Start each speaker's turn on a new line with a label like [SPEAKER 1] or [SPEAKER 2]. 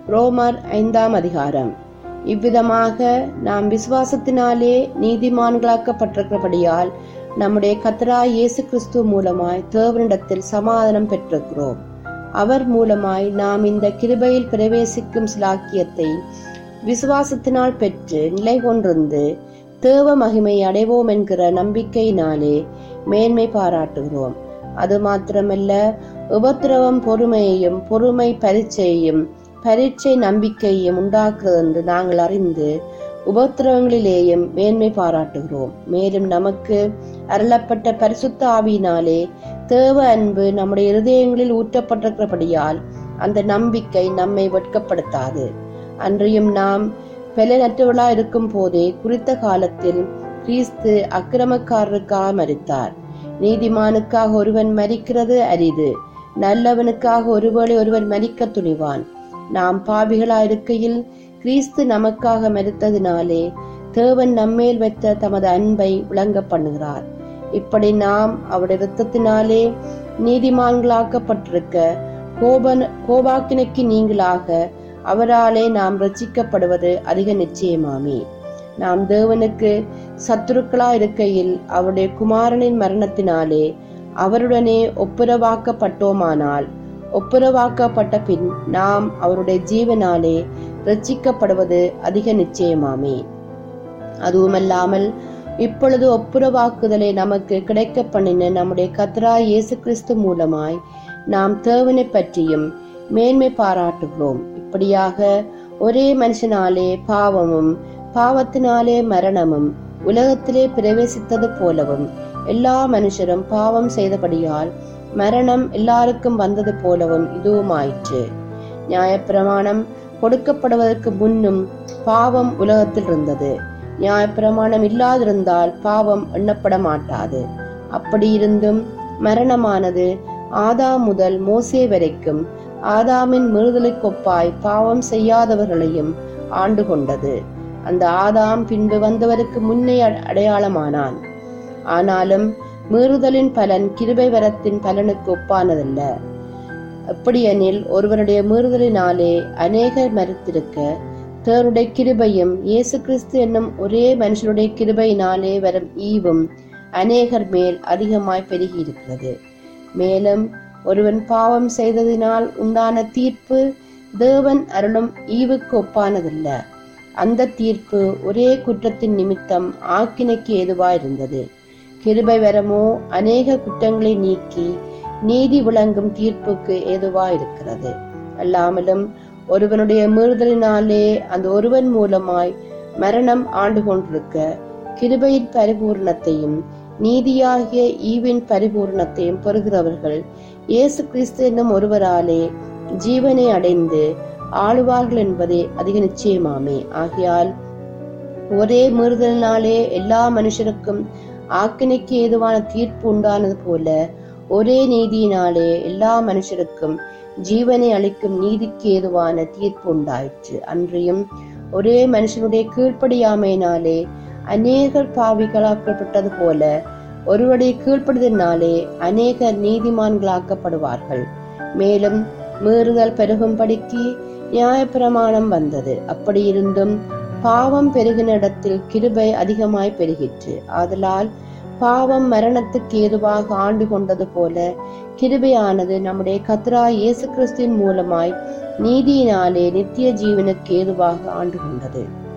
[SPEAKER 1] ரோமர் ஐந்தாம் அதிகாரம் இவ்விதமாக நாம் விசுவாசத்தினாலே நீதிமான்களாக்கப்பட்டிருக்கிறபடியால் நம்முடைய கத்தராய் இயேசு கிறிஸ்து மூலமாய் தேவனிடத்தில் சமாதானம் பெற்றிருக்கிறோம் அவர் மூலமாய் நாம் இந்த கிருபையில் பிரவேசிக்கும் சிலாக்கியத்தை விசுவாசத்தினால் பெற்று நிலை கொண்டிருந்து தேவ மகிமை அடைவோம் என்கிற நம்பிக்கையினாலே மேன்மை பாராட்டுகிறோம் அது மாத்திரமல்ல உபத்திரவம் பொறுமையையும் பொறுமை பரீட்சையையும் பரீட்சை நம்பிக்கையையும் உண்டாக்குறது என்று நாங்கள் அறிந்து உபத்திரவங்களிலேயும் மேன்மை பாராட்டுகிறோம் மேலும் நமக்கு அருளப்பட்ட பரிசுத்த ஆவியினாலே தேவ அன்பு நம்முடைய இருதயங்களில் ஊற்றப்பட்டிருக்கிறபடியால் அந்த நம்பிக்கை நம்மை வெட்கப்படுத்தாது அன்றியும் நாம் பெலனற்றவளா இருக்கும் போதே குறித்த காலத்தில் கிறிஸ்து அக்கிரமக்காரருக்காக மறித்தார் நீதிமானுக்காக ஒருவன் மறிக்கிறது அரிது நல்லவனுக்காக ஒருவேளை ஒருவன் மறிக்க துணிவான் நாம் பாவிகளாயிருக்கையில் கிறிஸ்து நமக்காக மறித்ததினாலே தேவன் நம்மேல் வைத்த தமது அன்பை விளங்க பண்ணுகிறார் இப்படி நாம் அவருடைய இரத்தத்தினாலே நீதிமான்களாக்கப்பட்டிருக்க கோபன் கோபாக்கினைக்கு நீங்களாக அவராலே நாம் ரட்சிக்கப்படுவது அதிக நிச்சயமாமே நாம் தேவனுக்கு சத்துருக்களா இருக்கையில் அவருடைய குமாரனின் மரணத்தினாலே அவருடனே ஒப்புரவாக்கப்பட்டோமானால் ஒப்புரவாக்கப்பட்ட பின் நாம் அவருடைய ஜீவனாலே ரட்சிக்கப்படுவது அதிக நிச்சயமாமே அதுவுமல்லாமல் இப்பொழுது ஒப்புரவாக்குதலை நமக்கு கிடைக்க பண்ணின நம்முடைய கத்ரா இயேசு கிறிஸ்து மூலமாய் நாம் தேவனை பற்றியும் மேன்மை பாராட்டுகிறோம் இப்படியாக ஒரே மனுஷனாலே பாவமும் பாவத்தினாலே மரணமும் உலகத்திலே பிரவேசித்தது போலவும் எல்லா மனுஷரும் பாவம் செய்தபடியால் மரணம் எல்லாருக்கும் வந்தது போலவும் இதுவும் ஆயிற்று நியாயப்பிரமாணம் கொடுக்கப்படுவதற்கு முன்னும் பாவம் உலகத்தில் இருந்தது நியாயப்பிரமாணம் இல்லாதிருந்தால் பாவம் எண்ணப்பட மாட்டாது அப்படி இருந்தும் மரணமானது ஆதாம் முதல் மோசே வரைக்கும் ஆதாமின் மீறுதலுக்கொப்பாய் பாவம் செய்யாதவர்களையும் ஆண்டு கொண்டது அந்த ஆதாம் பின்பு வந்தவருக்கு முன்னே அடையாளமானான் ஆனாலும் மீறுதலின் பலன் கிருபை வரத்தின் பலனுக்கு ஒப்பானதல்ல எப்படியெனில் ஒருவருடைய மீறுதலினாலே அநேகர் மறுத்திருக்க தேவருடைய கிருபையும் இயேசு கிறிஸ்து என்னும் ஒரே மனுஷனுடைய கிருபையினாலே வரும் ஈவும் அநேகர் மேல் அதிகமாய் பெருகி இருக்கிறது மேலும் ஒருவன் பாவம் செய்ததினால் உண்டான தீர்ப்பு தேவன் அருளும் ஈவுக்கு ஒப்பானதல்ல அந்த தீர்ப்பு ஒரே குற்றத்தின் நிமித்தம் ஆக்கினைக்கு ஏதுவாயிருந்தது கிருபை வரமோ அநேக குற்றங்களை நீக்கி நீதி விளங்கும் தீர்ப்புக்கு ஏதுவாயிருக்கிறது அல்லாமலும் ஒருவனுடைய மீறுதலினாலே அந்த ஒருவன் மூலமாய் மரணம் ஆண்டு கொண்டிருக்க கிருபையின் பரிபூர்ணத்தையும் நீதியாகிய ஈவின் பரிபூர்ணத்தையும் பெறுகிறவர்கள் இயேசு கிறிஸ்து என்னும் ஒருவராலே ஜீவனை அடைந்து ஆளுவார்கள் என்பதே அதிக நிச்சயமாமே ஆகையால் ஒரே மீறுதலினாலே எல்லா மனுஷருக்கும் ஆக்கினைக்கு ஏதுவான தீர்ப்பு உண்டானது போல ஒரே நீதியினாலே எல்லா மனுஷருக்கும் ஜீவனை அளிக்கும் நீதிக்கு ஏதுவான தீர்ப்பு உண்டாயிற்று அன்றியும் ஒரே மனுஷனுடைய கீழ்ப்படியாமையினாலே அநேகர் பாவிகளாக்கப்பட்டது போல ஒருவருடைய கீழ்ப்படுதலினாலே அநேகர் நீதிமான்களாக்கப்படுவார்கள் மேலும் மீறுதல் பெருகும்படிக்கு நியாயப்பிரமாணம் வந்தது அப்படி இருந்தும் பாவம் பெருகின இடத்தில் கிருபை அதிகமாய் பெருகிற்று ஆதலால் பாவம் மரணத்துக்கு ஏதுவாக ஆண்டு கொண்டது போல கிருபையானது நம்முடைய கத்ரா இயேசு கிறிஸ்துவின் மூலமாய் நீதியினாலே நித்திய ஜீவனுக்கு ஏதுவாக ஆண்டு கொண்டது